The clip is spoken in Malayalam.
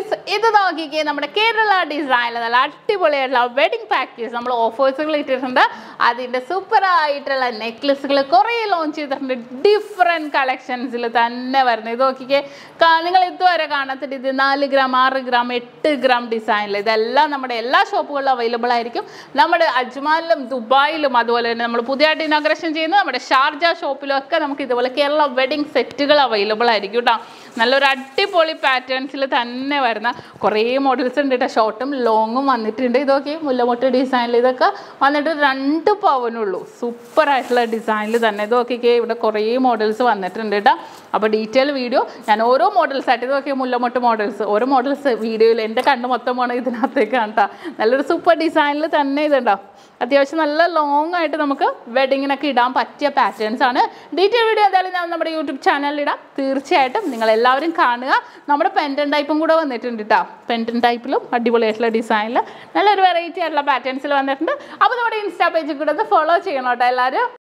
ഗൈസ് ഇത് നോക്കിക്കേ നമ്മുടെ കേരള ഡിസൈനിൽ നല്ല അടിപൊളിയായിട്ടുള്ള വെഡിങ് പാക്കേജ് നമ്മൾ ഓഫേഴ്സുകൾ ഇട്ടിട്ടുണ്ട് അതിൻ്റെ സൂപ്പർ ആയിട്ടുള്ള നെക്ലസുകൾ കുറേ ലോഞ്ച് ചെയ്തിട്ടുണ്ട് ഡിഫറെൻറ്റ് കളക്ഷൻസിൽ തന്നെ വരുന്നത് ഇത് നോക്കിക്കേ കാ- നിങ്ങൾ ഇതുവരെ കാണത്തിട്ട് ഇത് നാല് ഗ്രാം ആറ് ഗ്രാം എട്ട് ഗ്രാം ഡിസൈനിൽ ഇതെല്ലാം നമ്മുടെ എല്ലാ ഷോപ്പുകളിലും അവൈലബിൾ ആയിരിക്കും നമ്മുടെ അജ്മാനിലും ദുബായിലും അതുപോലെ തന്നെ നമ്മൾ പുതിയതായിട്ട് ഇനാഗ്രേഷൻ ചെയ്യുന്ന നമ്മുടെ ഷാർജ ഷോപ്പിലും ഒക്കെ നമുക്ക് ഇതുപോലെ കേരള വെഡിങ് സെറ്റുകൾ അവൈലബിൾ ആയിരിക്കും കേട്ടോ നല്ലൊരു അടിപൊളി പാറ്റേൺസിൽ തന്നെ വരുന്ന കുറേ മോഡൽസ് ഉണ്ട് കേട്ടോ ഷോർട്ടും ലോങ്ങും വന്നിട്ടുണ്ട് ഇതൊക്കെ മുല്ലമൊട്ട് ഡിസൈനിൽ ഇതൊക്കെ വന്നിട്ട് രണ്ട് പവനുള്ളൂ സൂപ്പർ ആയിട്ടുള്ള ഡിസൈനിൽ തന്നെ ഇത് നോക്കിക്കേ ഇവിടെ കുറേ മോഡൽസ് വന്നിട്ടുണ്ട് കേട്ടോ അപ്പോൾ ഡീറ്റെയിൽ വീഡിയോ ഞാൻ ഓരോ മോഡൽസ് ആയിട്ട് ഇത് നോക്കിയാൽ മുല്ലമൊട്ട് മോഡൽസ് ഓരോ മോഡൽസ് വീഡിയോയിൽ എൻ്റെ കണ്ണ് മൊത്തം പോകണം ഇതിനകത്തേക്കാണ് കേട്ടോ നല്ലൊരു സൂപ്പർ ഡിസൈനിൽ തന്നെ ഇതുണ്ടോ അത്യാവശ്യം നല്ല ലോങ് ആയിട്ട് നമുക്ക് വെഡിങ്ങിനൊക്കെ ഇടാൻ പറ്റിയ പാറ്റേൺസ് ആണ് ഡീറ്റെയിൽ വീഡിയോ എന്തായാലും ഞാൻ നമ്മുടെ യൂട്യൂബ് ചാനലിൽ ഇടാം തീർച്ചയായിട്ടും നിങ്ങൾ എല്ലാവരും കാണുക നമ്മുടെ പെൻറ്റൻ ടൈപ്പും കൂടെ വന്നിട്ടുണ്ട് കേട്ടോ പെൻറ്റൻ ടൈപ്പിലും അടിപൊളിയായിട്ടുള്ള ഡിസൈനിൽ നല്ലൊരു വെറൈറ്റി ആയിട്ടുള്ള പാറ്റേൺസിൽ വന്നിട്ടുണ്ട് അപ്പോൾ നമ്മുടെ ഇൻസ്റ്റാ പേജിൽ കൂടെ ഒന്ന് ഫോളോ ചെയ്യണം കേട്ടോ എല്ലാവരും